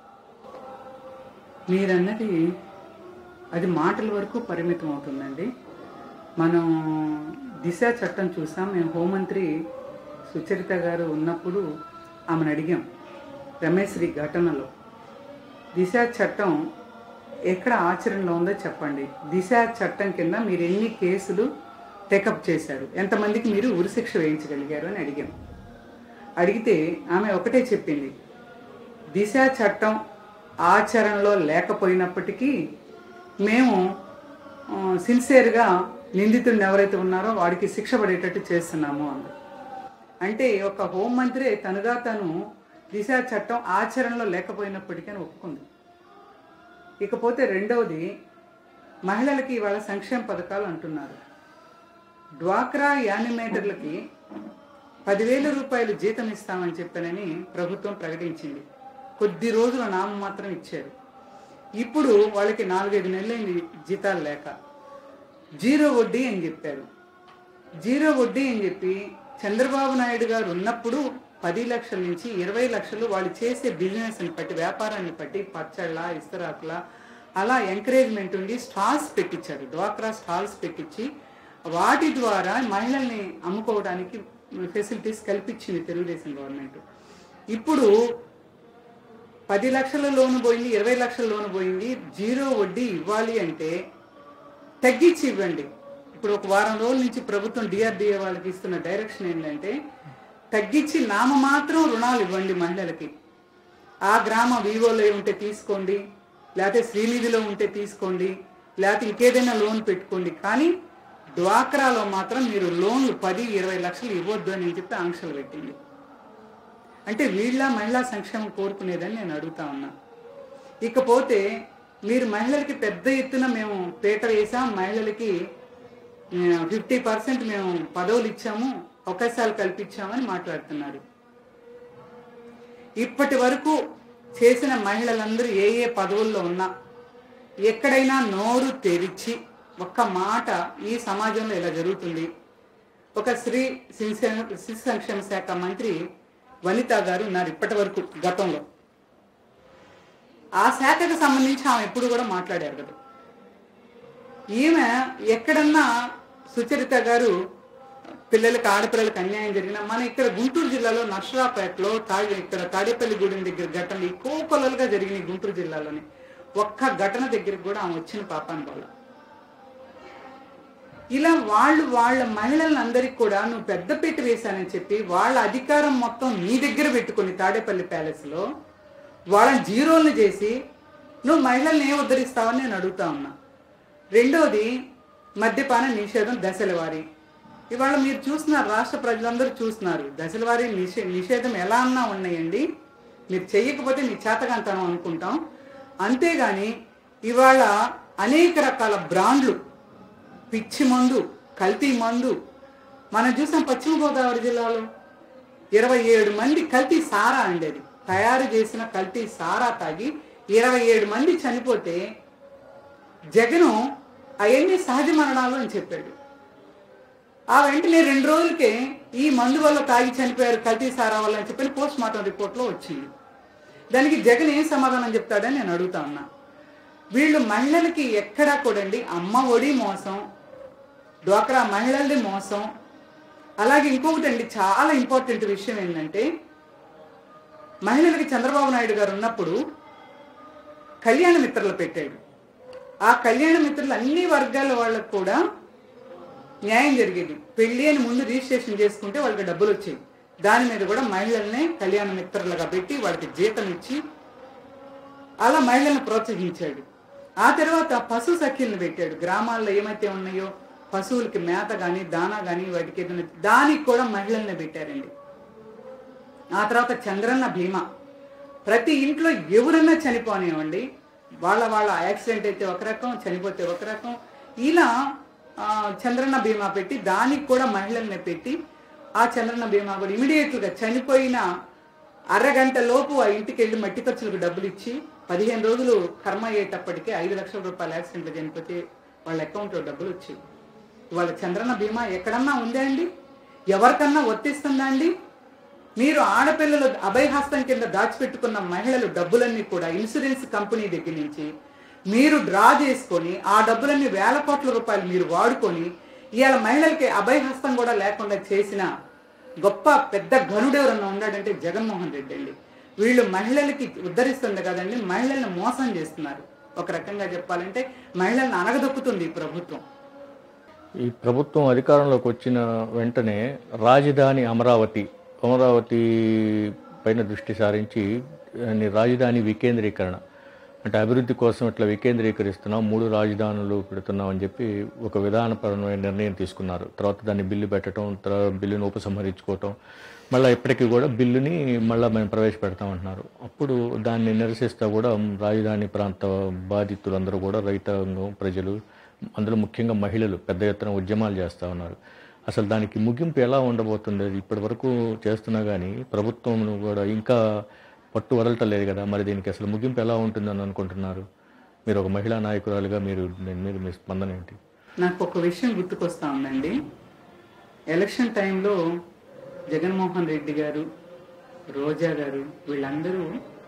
[SPEAKER 2] మీరన్నది అది మాటల వరకు పరిమితం అవుతుందండి మనం దిశ చట్టం చూసాం మేము హోంమంత్రి సుచరిత గారు ఉన్నప్పుడు ఆమెను అడిగాం రమేశ్రీ ఘటనలో దిశ చట్టం ఎక్కడ ఆచరణలో ఉందో చెప్పండి దిశ చట్టం కింద మీరు ఎన్ని కేసులు టేకప్ చేశారు ఎంతమందికి మీరు ఉరిశిక్ష వేయించగలిగారు అని అడిగాం అడిగితే ఆమె ఒకటే చెప్పింది దిశ చట్టం ఆచరణలో లేకపోయినప్పటికీ మేము ఆ, సిన్సియర్గా నిందితుడిని ఎవరైతే ఉన్నారో వాడికి శిక్ష పడేటట్టు చేస్తున్నాము అంది అంటే ఒక హోంమంత్రి తనుగా తను దిశ చట్టం ఆచరణలో లేకపోయినప్పటికీ అని ఒప్పుకుంది ఇకపోతే రెండవది మహిళలకి ఇవాళ సంక్షేమ పథకాలు అంటున్నారు డ్వాక్రా యానిమేటర్లకి పదివేల రూపాయలు జీతం ఇస్తామని చెప్పానని ప్రభుత్వం ప్రకటించింది కొద్ది రోజుల నామం మాత్రం ఇచ్చారు ఇప్పుడు వాళ్ళకి నాలుగైదు నెలలైంది జీతాలు లేక జీరో వడ్డీ అని చెప్పారు జీరో వడ్డీ అని చెప్పి చంద్రబాబు నాయుడు గారు ఉన్నప్పుడు పది లక్షల నుంచి ఇరవై లక్షలు వాళ్ళు చేసే బిజినెస్ని బట్టి వ్యాపారాన్ని బట్టి పచ్చళ్ళ ఇస్తరాకుల అలా ఎంకరేజ్మెంట్ ఉండి స్టాల్స్ పెట్టించారు డ్వాక్రా స్టాల్స్ పెట్టించి వాటి ద్వారా మహిళల్ని అమ్ముకోవడానికి ఫెసిలిటీస్ కల్పించింది తెలుగుదేశం గవర్నమెంట్ ఇప్పుడు పది లక్షల లోను పోయింది ఇరవై లక్షల లోను పోయింది జీరో వడ్డీ ఇవ్వాలి అంటే తగ్గించి ఇవ్వండి ఇప్పుడు ఒక వారం రోజుల నుంచి ప్రభుత్వం డిఆర్డిఏ వాళ్ళకి ఇస్తున్న డైరెక్షన్ ఏంటంటే తగ్గించి నామమాత్రం రుణాలు ఇవ్వండి మహిళలకి ఆ గ్రామ వివోలో ఉంటే తీసుకోండి లేకపోతే శ్రీనిధిలో ఉంటే తీసుకోండి లేకపోతే ఇంకేదైనా లోన్ పెట్టుకోండి కానీ డ్వాక్రాలో మాత్రం మీరు లోన్లు పది ఇరవై లక్షలు ఇవ్వద్దు అని చెప్పి ఆంక్షలు పెట్టింది అంటే వీళ్ళ మహిళా సంక్షేమం కోరుకునేదని నేను అడుగుతా ఉన్నా ఇకపోతే మీరు మహిళలకి పెద్ద ఎత్తున మేము పీట వేసాం మహిళలకి ఫిఫ్టీ పర్సెంట్ మేము పదవులు ఇచ్చాము అవకాశాలు కల్పించామని మాట్లాడుతున్నారు ఇప్పటి వరకు చేసిన మహిళలందరూ ఏ ఏ పదవుల్లో ఉన్నా ఎక్కడైనా నోరు తెరిచి ఒక్క మాట ఈ సమాజంలో ఇలా జరుగుతుంది ఒక స్త్రీ శిశు శిశు సంక్షేమ శాఖ మంత్రి వనిత గారు ఉన్నారు ఇప్పటి వరకు గతంలో ఆ శాఖకు సంబంధించి ఆమె ఎప్పుడు కూడా మాట్లాడారు కదా ఈమె ఎక్కడన్నా సుచరిత గారు పిల్లలకి ఆడపిల్లలకి అన్యాయం జరిగిన మన ఇక్కడ గుంటూరు జిల్లాలో నర్సరాపేటలో తాడి ఇక్కడ తాడేపల్లి గూడెం దగ్గర ఘటనలు ఎక్కువ కొలలుగా జరిగినాయి గుంటూరు జిల్లాలోని ఒక్క ఘటన దగ్గరికి కూడా ఆమె వచ్చిన పాపాన్ని వాళ్ళ ఇలా వాళ్ళు వాళ్ళ మహిళలందరికీ కూడా నువ్వు పెద్దపీట వేశానని చెప్పి వాళ్ళ అధికారం మొత్తం నీ దగ్గర పెట్టుకుని తాడేపల్లి ప్యాలెస్ లో వాళ్ళని జీరోల్ని చేసి నువ్వు మహిళల్ని ఏ ఉద్ధరిస్తావని నేను అడుగుతా ఉన్నా రెండోది మద్యపాన నిషేధం దశల వారి ఇవాళ మీరు చూస్తున్నారు రాష్ట్ర ప్రజలందరూ చూస్తున్నారు దశల వారి నిషే నిషేధం ఎలా అన్నా ఉన్నాయండి మీరు చెయ్యకపోతే మీ చేతకంతనం అనుకుంటాం అంతేగాని ఇవాళ అనేక రకాల బ్రాండ్లు పిచ్చి మందు కల్తీ మందు మనం చూసాం పశ్చిమ గోదావరి జిల్లాలో ఇరవై ఏడు మంది కల్తీ సారా అండి అది తయారు చేసిన కల్తీ సారా తాగి ఇరవై ఏడు మంది చనిపోతే జగను అవన్నీ సహజ మరణాలు అని చెప్పాడు ఆ వెంటనే రెండు రోజులకే ఈ మందు వల్ల తాగి చనిపోయారు కల్తీ సారా వల్ల అని చెప్పి పోస్ట్ మార్టం రిపోర్ట్లో వచ్చింది దానికి జగన్ ఏం సమాధానం చెప్తాడని నేను అడుగుతా ఉన్నా వీళ్ళు మహిళలకి ఎక్కడా కూడండి అమ్మ ఒడి మోసం డ్వాక్రా మహిళలది మోసం అలాగే ఇంకొకటి అండి చాలా ఇంపార్టెంట్ విషయం ఏంటంటే మహిళలకి చంద్రబాబు నాయుడు గారు ఉన్నప్పుడు కళ్యాణ మిత్రలు పెట్టాడు ఆ కళ్యాణ మిత్రులు అన్ని వర్గాల వాళ్ళకు కూడా న్యాయం జరిగేది పెళ్లి అని ముందు రిజిస్ట్రేషన్ చేసుకుంటే వాళ్ళకి డబ్బులు వచ్చేవి దాని మీద కూడా మహిళల్ని కళ్యాణ మిత్రులుగా పెట్టి వాళ్ళకి జీతం ఇచ్చి అలా మహిళలను ప్రోత్సహించాడు ఆ తర్వాత పశు సఖీలను పెట్టాడు గ్రామాల్లో ఏమైతే ఉన్నాయో పశువులకి మేత కానీ దానా కానీ వాటికి ఏదైనా దానికి కూడా మహిళల్ని పెట్టారండి ఆ తర్వాత చంద్రన్న బీమా ప్రతి ఇంట్లో ఎవరన్నా చనిపోనివ్వండి వాళ్ళ వాళ్ళ యాక్సిడెంట్ అయితే ఒక రకం చనిపోతే ఒక రకం ఇలా ఆ, చంద్రన్న బీమా పెట్టి దానికి కూడా మహిళల్ని పెట్టి ఆ చంద్రన్న బీమా కూడా ఇమీడియట్గా చనిపోయిన అరగంట లోపు ఆ ఇంటికి వెళ్ళి మట్టి ఖర్చులకు డబ్బులు ఇచ్చి పదిహేను రోజులు కర్మ అయ్యేటప్పటికే ఐదు లక్షల రూపాయల యాక్సిడెంట్లో చనిపోతే వాళ్ళ అకౌంట్లో డబ్బులు వచ్చాయి ఇవాళ చంద్రన్న బీమా ఎక్కడన్నా ఉందా అండి ఎవరికన్నా వర్తిస్తుందా అండి మీరు ఆడపిల్లలు అభయహస్తం కింద దాచిపెట్టుకున్న మహిళలు డబ్బులన్నీ కూడా ఇన్సూరెన్స్ కంపెనీ దగ్గర నుంచి మీరు డ్రా చేసుకొని ఆ డబ్బులన్నీ వేల కోట్ల రూపాయలు మీరు వాడుకొని ఇవాళ మహిళలకి అభయహస్తం కూడా లేకుండా చేసిన గొప్ప పెద్ద ఘనుడు ఎవరన్నా ఉన్నాడంటే జగన్మోహన్ రెడ్డి అండి వీళ్ళు మహిళలకి ఉద్ధరిస్తుంది కదండి మహిళల్ని మోసం చేస్తున్నారు ఒక రకంగా చెప్పాలంటే మహిళల్ని అనగదొక్కుతుంది ఈ ప్రభుత్వం
[SPEAKER 1] ఈ ప్రభుత్వం అధికారంలోకి వచ్చిన వెంటనే రాజధాని అమరావతి అమరావతి పైన దృష్టి సారించి దాన్ని రాజధాని వికేంద్రీకరణ అంటే అభివృద్ధి కోసం ఇట్లా వికేంద్రీకరిస్తున్నాం మూడు రాజధానులు పెడుతున్నాం అని చెప్పి ఒక విధానపరమైన నిర్ణయం తీసుకున్నారు తర్వాత దాన్ని బిల్లు పెట్టడం తర్వాత బిల్లును ఉపసంహరించుకోవటం మళ్ళీ ఇప్పటికీ కూడా బిల్లుని మళ్ళీ మేము ప్రవేశపెడతామంటున్నారు అప్పుడు దాన్ని నిరసిస్తూ కూడా రాజధాని ప్రాంత బాధితులందరూ కూడా రైతాంగం ప్రజలు అందులో ముఖ్యంగా మహిళలు పెద్ద ఎత్తున ఉద్యమాలు చేస్తూ ఉన్నారు అసలు దానికి ముగింపు ఎలా ఉండబోతుంది అది ఇప్పటి వరకు చేస్తున్నా కానీ ప్రభుత్వం కూడా ఇంకా పట్టు వదలటలేదు కదా మరి దీనికి అసలు ముగింపు ఎలా ఉంటుందని అనుకుంటున్నారు మీరు ఒక మహిళా నాయకురాలుగా మీరు దీని మీద మీ స్పందన ఏంటి
[SPEAKER 2] నాకు ఒక విషయం గుర్తుకొస్తా ఉందండి ఎలక్షన్ టైంలో జగన్మోహన్ రెడ్డి గారు రోజా గారు వీళ్ళందరూ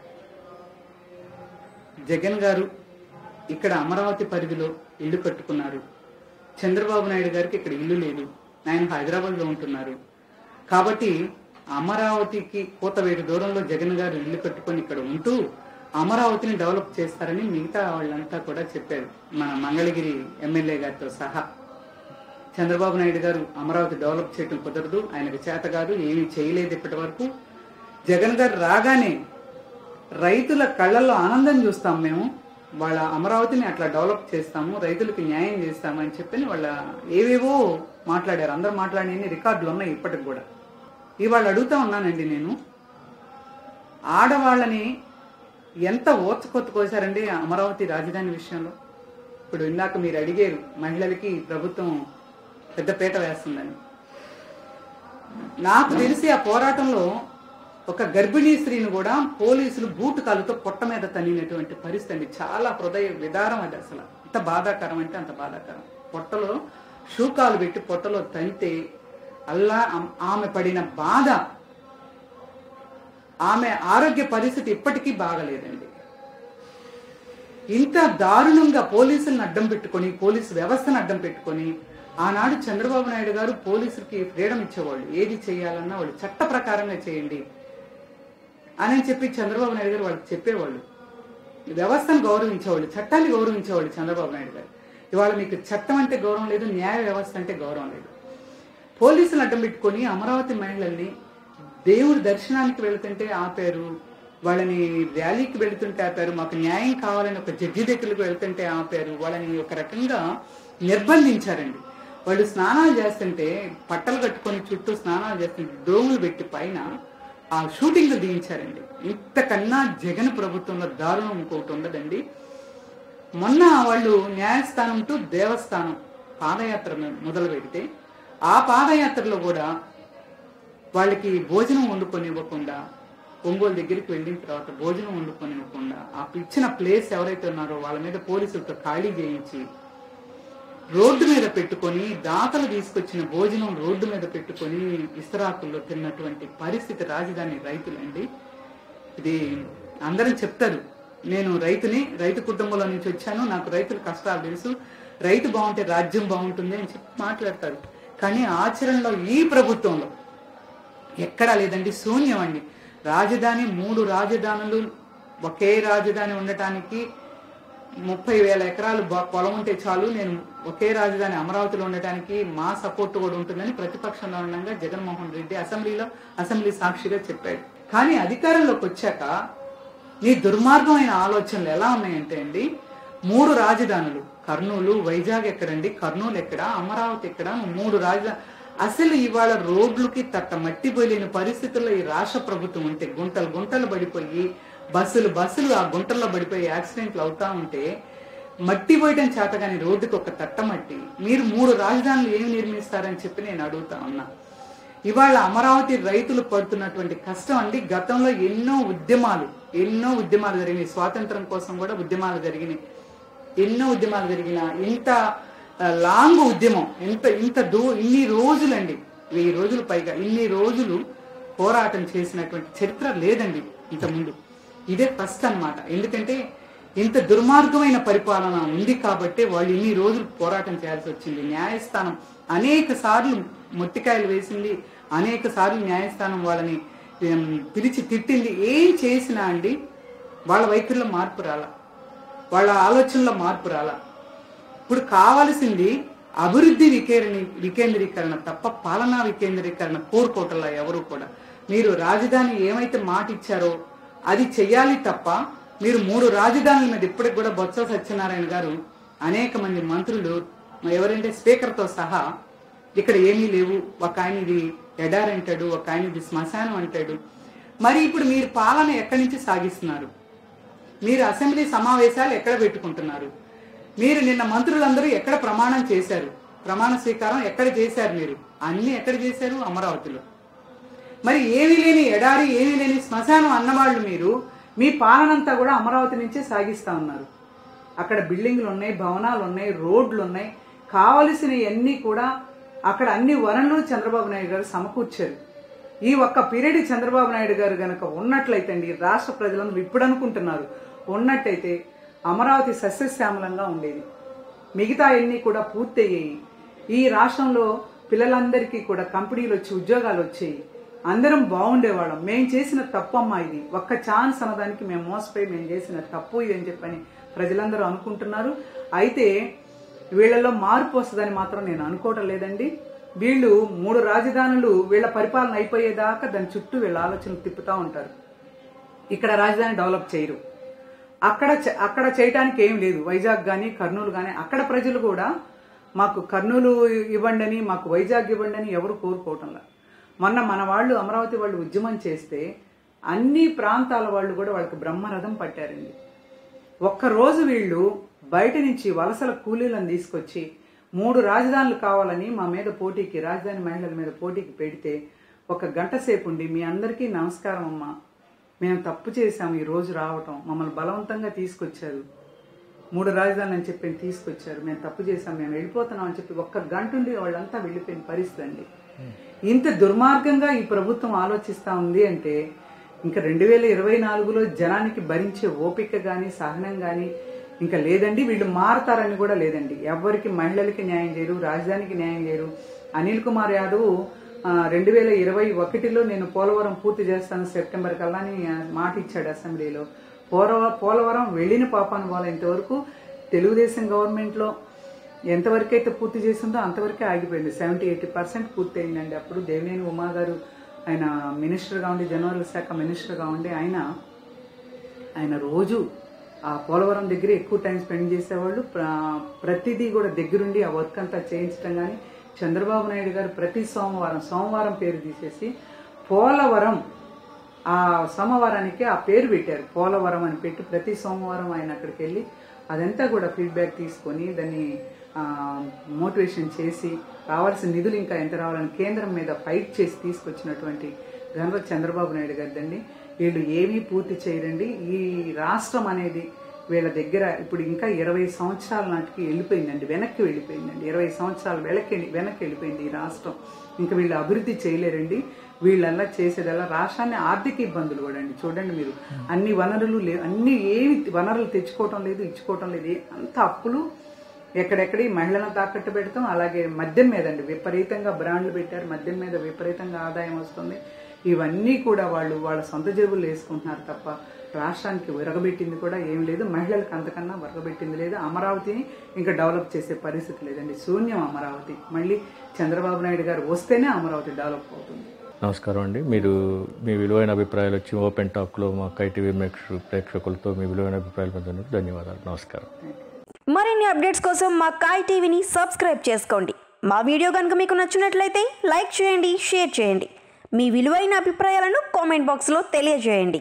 [SPEAKER 2] జగన్ గారు ఇక్కడ అమరావతి పరిధిలో ఇల్లు కట్టుకున్నారు చంద్రబాబు నాయుడు గారికి ఇక్కడ ఇల్లు లేదు ఆయన హైదరాబాద్లో ఉంటున్నారు కాబట్టి అమరావతికి కోతవేడు దూరంలో జగన్ గారు ఇల్లు కట్టుకొని ఇక్కడ ఉంటూ అమరావతిని డెవలప్ చేస్తారని మిగతా వాళ్ళంతా కూడా చెప్పారు మన మంగళగిరి ఎమ్మెల్యే గారితో సహా చంద్రబాబు నాయుడు గారు అమరావతి డెవలప్ చేయడం కుదరదు ఆయనకు చేత కాదు ఏమీ చేయలేదు ఇప్పటి వరకు జగన్ గారు రాగానే రైతుల కళ్ళల్లో ఆనందం చూస్తాం మేము వాళ్ళ అమరావతిని అట్లా డెవలప్ చేస్తాము రైతులకు న్యాయం చేస్తామని చెప్పి వాళ్ళ ఏవేవో మాట్లాడారు అందరూ మాట్లాడిన రికార్డులు ఉన్నాయి ఇప్పటికి కూడా ఇవాళ అడుగుతా ఉన్నానండి నేను ఆడవాళ్ళని ఎంత ఓర్చుకొత్త కోసారండి అమరావతి రాజధాని విషయంలో ఇప్పుడు ఇందాక మీరు అడిగారు మహిళలకి ప్రభుత్వం పెద్దపీట వేస్తుందని నాకు తెలిసి ఆ పోరాటంలో ఒక గర్భిణీ స్త్రీని కూడా పోలీసులు బూటు కాలుతో పొట్ట మీద తన్నినటువంటి పరిస్థితి అండి చాలా హృదయ విదారం అది అసలు ఎంత బాధాకరం అంటే అంత బాధాకరం పొట్టలో షూకాలు పెట్టి పొట్టలో తంతే అల్లా ఆమ్- ఆమె పడిన బాధ ఆమె ఆరోగ్య పరిస్థితి ఇప్పటికీ బాగలేదండి ఇంత దారుణంగా పోలీసులను అడ్డం పెట్టుకొని పోలీసు వ్యవస్థను అడ్డం పెట్టుకొని ఆనాడు చంద్రబాబు నాయుడు గారు పోలీసులకి ఫ్రీడమ్ ఇచ్చేవాళ్ళు ఏది చేయాలన్నా వాళ్ళు చట్ట ప్రకారంగా చేయండి అని చెప్పి చంద్రబాబు నాయుడు గారు వాళ్ళకి చెప్పేవాళ్ళు ఈ వ్యవస్థను గౌరవించేవాళ్ళు చట్టాన్ని గౌరవించేవాళ్ళు చంద్రబాబు నాయుడు గారు ఇవాళ మీకు చట్టం అంటే గౌరవం లేదు న్యాయ వ్యవస్థ అంటే గౌరవం లేదు పోలీసులు అడ్డం పెట్టుకొని అమరావతి మహిళల్ని దేవుడి దర్శనానికి వెళుతుంటే ఆపారు వాళ్ళని ర్యాలీకి వెళుతుంటే ఆపారు మాకు న్యాయం కావాలని ఒక జడ్జి దగ్గరికి వెళ్తుంటే ఆపారు వాళ్ళని ఒక రకంగా నిర్బంధించారండి వాళ్ళు స్నానాలు చేస్తుంటే పట్టలు కట్టుకొని చుట్టూ స్నానాలు చేస్తుంటే దోములు పెట్టి పైన ఆ షూటింగ్లు దించారండి ఇంతకన్నా జగన్ ప్రభుత్వంలో దారుణం ఇంకొకటి ఉండదండి మొన్న వాళ్ళు న్యాయస్థానం టు దేవస్థానం పాదయాత్ర మొదలు పెడితే ఆ పాదయాత్రలో కూడా వాళ్ళకి భోజనం వండుకొని ఇవ్వకుండా ఒంగోలు దగ్గరికి వెళ్ళిన తర్వాత భోజనం వండుకొని ఇవ్వకుండా ఆ ఇచ్చిన ప్లేస్ ఎవరైతే ఉన్నారో వాళ్ళ మీద పోలీసులతో ఖాళీ చేయించి రోడ్డు మీద పెట్టుకొని దాతలు తీసుకొచ్చిన భోజనం రోడ్డు మీద పెట్టుకొని ఇస్తరాకుల్లో తిన్నటువంటి పరిస్థితి రాజధాని రైతులండి ఇది అందరం చెప్తారు నేను రైతుని రైతు కుటుంబంలో నుంచి వచ్చాను నాకు రైతుల కష్టాలు తెలుసు రైతు బాగుంటే రాజ్యం బాగుంటుంది అని చెప్పి మాట్లాడతారు కానీ ఆచరణలో ఈ ప్రభుత్వంలో ఎక్కడా లేదండి శూన్యం అండి రాజధాని మూడు రాజధానులు ఒకే రాజధాని ఉండటానికి ముప్పై వేల ఎకరాలు బ- పొలం ఉంటే చాలు నేను ఒకే రాజధాని అమరావతిలో ఉండటానికి మా సపోర్ట్ కూడా ఉంటుందని ప్రతిపక్షంలో ఉండగా జగన్మోహన్ రెడ్డి అసెంబ్లీలో అసెంబ్లీ సాక్షిగా చెప్పాడు కానీ అధికారంలోకి వచ్చాక నీ దుర్మార్గమైన ఆలోచనలు ఎలా ఉన్నాయంటే అండి మూడు రాజధానులు కర్నూలు వైజాగ్ ఎక్కడండి కర్నూలు ఎక్కడ అమరావతి ఎక్కడ మూడు రాజధాని అసలు ఇవాళ రోడ్లకి తట్ట మట్టి పోలేని పరిస్థితుల్లో ఈ రాష్ట్ర ప్రభుత్వం ఉంటే గుంటలు గుంటలు పడిపోయి బస్సులు బస్సులు ఆ గుంటల్లో పడిపోయి యాక్సిడెంట్లు అవుతా ఉంటే మట్టి పోయటం చేత కానీ రోడ్డుకి ఒక తట్ట మట్టి మీరు మూడు రాజధానులు ఏమి నిర్మిస్తారని చెప్పి నేను అడుగుతా ఉన్నా ఇవాళ అమరావతి రైతులు పడుతున్నటువంటి కష్టం అండి గతంలో ఎన్నో ఉద్యమాలు ఎన్నో ఉద్యమాలు జరిగినాయి స్వాతంత్రం కోసం కూడా ఉద్యమాలు జరిగినాయి ఎన్నో ఉద్యమాలు జరిగిన ఇంత ఆ, లాంగ్ ఉద్యమం ఇంత ఇంత దూ ఇన్ని రోజులండి వెయ్యి రోజులు పైగా ఇన్ని రోజులు పోరాటం చేసినటువంటి చరిత్ర లేదండి ఇంతకుముందు ఇదే ఫస్ట్ అన్నమాట ఎందుకంటే ఇంత దుర్మార్గమైన పరిపాలన ఉంది కాబట్టి వాళ్ళు ఇన్ని రోజులు పోరాటం చేయాల్సి వచ్చింది న్యాయస్థానం అనేక సార్లు మొట్టికాయలు వేసింది అనేక సార్లు న్యాయస్థానం వాళ్ళని ఏం, పిలిచి తిట్టింది ఏం చేసినా అండి వాళ్ళ వైఖరిలో మార్పు రాలా వాళ్ళ ఆలోచనలో మార్పు రాలా ఇప్పుడు కావాల్సింది అభివృద్ధి వికేంద్రీ వికేంద్రీకరణ తప్ప పాలనా వికేంద్రీకరణ కోరుకోవటంలా ఎవరు కూడా మీరు రాజధాని ఏమైతే మాట ఇచ్చారో అది చెయ్యాలి తప్ప మీరు మూడు రాజధానుల మీద ఇప్పటికి కూడా బొత్స సత్యనారాయణ గారు అనేక మంది మంత్రులు ఎవరంటే స్పీకర్తో సహా ఇక్కడ ఏమీ లేవు ఒక ఆయన ఇది ఎడారి అంటాడు ఒక ఆయన ఇది శ్మశానం అంటాడు మరి ఇప్పుడు మీరు పాలన ఎక్కడి నుంచి సాగిస్తున్నారు మీరు అసెంబ్లీ సమావేశాలు ఎక్కడ పెట్టుకుంటున్నారు మీరు నిన్న మంత్రులందరూ ఎక్కడ ప్రమాణం చేశారు ప్రమాణ స్వీకారం ఎక్కడ చేశారు మీరు అన్ని ఎక్కడ చేశారు అమరావతిలో మరి ఏమీ లేని ఎడారి ఏమీ లేని శ్మశానం అన్నవాళ్ళు మీరు మీ పాలనంతా కూడా అమరావతి నుంచే సాగిస్తా ఉన్నారు అక్కడ బిల్డింగ్లు ఉన్నాయి భవనాలు ఉన్నాయి రోడ్లు ఉన్నాయి కావలసినవన్నీ కూడా అక్కడ అన్ని వనరులు చంద్రబాబు నాయుడు గారు సమకూర్చారు ఈ ఒక్క పీరియడ్ చంద్రబాబు నాయుడు గారు గనక ఉన్నట్లయితే అండి రాష్ట్ర ప్రజలందరూ ఇప్పుడు అనుకుంటున్నారు ఉన్నట్టయితే అమరావతి సస్యశ్యామలంగా ఉండేది మిగతా అన్ని కూడా పూర్తయ్యాయి ఈ రాష్ట్రంలో పిల్లలందరికీ కూడా కంపెనీలు వచ్చి ఉద్యోగాలు వచ్చాయి అందరం బాగుండేవాళ్ళం మేము చేసిన తప్పమ్మా ఇది ఒక్క ఛాన్స్ అన్నదానికి మేము మోసపోయి మేము చేసిన తప్పు ఇది అని చెప్పని ప్రజలందరూ అనుకుంటున్నారు అయితే వీళ్ళలో మార్పు వస్తుందని మాత్రం నేను అనుకోవటం లేదండి వీళ్ళు మూడు రాజధానులు వీళ్ళ పరిపాలన అయిపోయేదాకా దాని చుట్టూ వీళ్ళ ఆలోచనలు తిప్పుతూ ఉంటారు ఇక్కడ రాజధాని డెవలప్ చేయరు అక్కడ చ- అక్కడ చేయటానికి ఏం లేదు వైజాగ్ కానీ కర్నూలు కానీ అక్కడ ప్రజలు కూడా మాకు కర్నూలు ఇవ్వండి అని మాకు వైజాగ్ ఇవ్వండి అని ఎవరు కోరుకోవటంలా మొన్న మన వాళ్ళు అమరావతి వాళ్ళు ఉద్యమం చేస్తే అన్ని ప్రాంతాల వాళ్ళు కూడా వాళ్ళకి బ్రహ్మరథం పట్టారండి ఒక్కరోజు వీళ్ళు బయట నుంచి వలసల కూలీలను తీసుకొచ్చి మూడు రాజధానులు కావాలని మా మీద పోటీకి రాజధాని మహిళల మీద పోటీకి పెడితే ఒక గంట సేపు ఉండి మీ అందరికీ నమస్కారం అమ్మా మేము తప్పు చేశాము ఈ రోజు రావటం మమ్మల్ని బలవంతంగా తీసుకొచ్చారు మూడు రాజధానులు అని చెప్పి తీసుకొచ్చారు మేము తప్పు చేశాం మేము వెళ్ళిపోతున్నాం అని చెప్పి ఒక్క గంట ఉండి వాళ్ళంతా వెళ్ళిపోయిన పరిస్థితి అండి ఇంత దుర్మార్గంగా ఈ ప్రభుత్వం ఆలోచిస్తా ఉంది అంటే ఇంకా రెండు వేల ఇరవై నాలుగులో జనానికి భరించే ఓపిక గాని సహనం గాని ఇంకా లేదండి వీళ్ళు మారతారని కూడా లేదండి ఎవరికి మహిళలకి న్యాయం చేయరు రాజధానికి న్యాయం చేయరు అనిల్ కుమార్ యాదవ్ రెండు వేల ఇరవై ఒకటిలో నేను పోలవరం పూర్తి చేస్తాను సెప్టెంబర్ కల్లా అని ఆ, మాట ఇచ్చాడు అసెంబ్లీలో పోలవ పోలవరం వెళ్ళిన పాపాను వాళ్ళ ఇంతవరకు తెలుగుదేశం గవర్నమెంట్లో ఎంతవరకు అయితే పూర్తి చేసిందో అంతవరకే ఆగిపోయింది సెవెంటీ ఎయిటీ పర్సెంట్ పూర్తి అయిందండి అప్పుడు దేవినేని ఉమా గారు ఆయన మినిస్టర్గా ఉండి జనరల్ శాఖ మినిస్టర్గా ఉండి ఆయన ఆయన రోజు ఆ పోలవరం దగ్గర ఎక్కువ టైం స్పెండ్ చేసేవాళ్ళు ప్ర- ప్రతిదీ కూడా దగ్గరుండి ఆ వర్క్ అంతా చేయించడం కానీ చంద్రబాబు నాయుడు గారు ప్రతి సోమవారం సోమవారం పేరు తీసేసి పోలవరం ఆ సోమవారానికి ఆ పేరు పెట్టారు పోలవరం అని పెట్టి ప్రతి సోమవారం ఆయన అక్కడికి వెళ్ళి అదంతా కూడా ఫీడ్బ్యాక్ తీసుకొని దాన్ని మోటివేషన్ చేసి రావాల్సిన నిధులు ఇంకా ఎంత రావాలని కేంద్రం మీద ఫైట్ చేసి తీసుకొచ్చినటువంటి ఘనత చంద్రబాబు నాయుడు గారిదండి వీళ్ళు ఏమీ పూర్తి చేయరండి ఈ రాష్ట్రం అనేది వీళ్ళ దగ్గర ఇప్పుడు ఇంకా ఇరవై సంవత్సరాల నాటికి వెళ్ళిపోయిందండి వెనక్కి వెళ్ళిపోయిందండి ఇరవై సంవత్సరాలు వెనక్కి వెనక్కి వెళ్ళిపోయింది ఈ రాష్ట్రం ఇంకా వీళ్ళు అభివృద్ధి చేయలేరండి వీళ్ళల్లా చేసేదల్లా రాష్ట్రాన్ని ఆర్థిక ఇబ్బందులు కూడా అండి చూడండి మీరు అన్ని వనరులు లేవు అన్ని ఏమి వనరులు తెచ్చుకోవటం లేదు ఇచ్చుకోవటం లేదు ఏ- అంత అప్పులు ఎక్కడెక్కడ ఈ మహిళలను తాకట్టు పెడతాం అలాగే మద్యం మీద అండి విపరీతంగా బ్రాండ్లు పెట్టారు మద్యం మీద విపరీతంగా ఆదాయం వస్తుంది ఇవన్నీ కూడా వాళ్ళు వాళ్ళ సొంత జేబులు వేసుకుంటున్నారు తప్ప రాష్ట్రానికి విరగబెట్టింది కూడా ఏం లేదు మహిళలకు అంతకన్నా విరగబెట్టింది లేదు అమరావతిని ఇంకా డెవలప్ చేసే పరిస్థితి లేదండి శూన్యం అమరావతి మళ్ళీ చంద్రబాబు నాయుడు గారు వస్తేనే అమరావతి డెవలప్ అవుతుంది
[SPEAKER 1] నమస్కారం అండి మీరు మీ విలువైన అభిప్రాయాలు వచ్చి ఓపెన్ టాక్లో మా కైటీవీ ప్రేక్షకులతో మీ విలువైన అభిప్రాయాలు పొందినందుకు ధన్యవాదాలు నమస్కారం
[SPEAKER 3] మరిన్ని అప్డేట్స్ కోసం మా కాయ్ టీవీని సబ్స్క్రైబ్ చేసుకోండి మా వీడియో కనుక మీకు నచ్చినట్లయితే లైక్ చేయండి షేర్ చేయండి మీ విలువైన అభిప్రాయాలను కామెంట్ బాక్స్లో తెలియజేయండి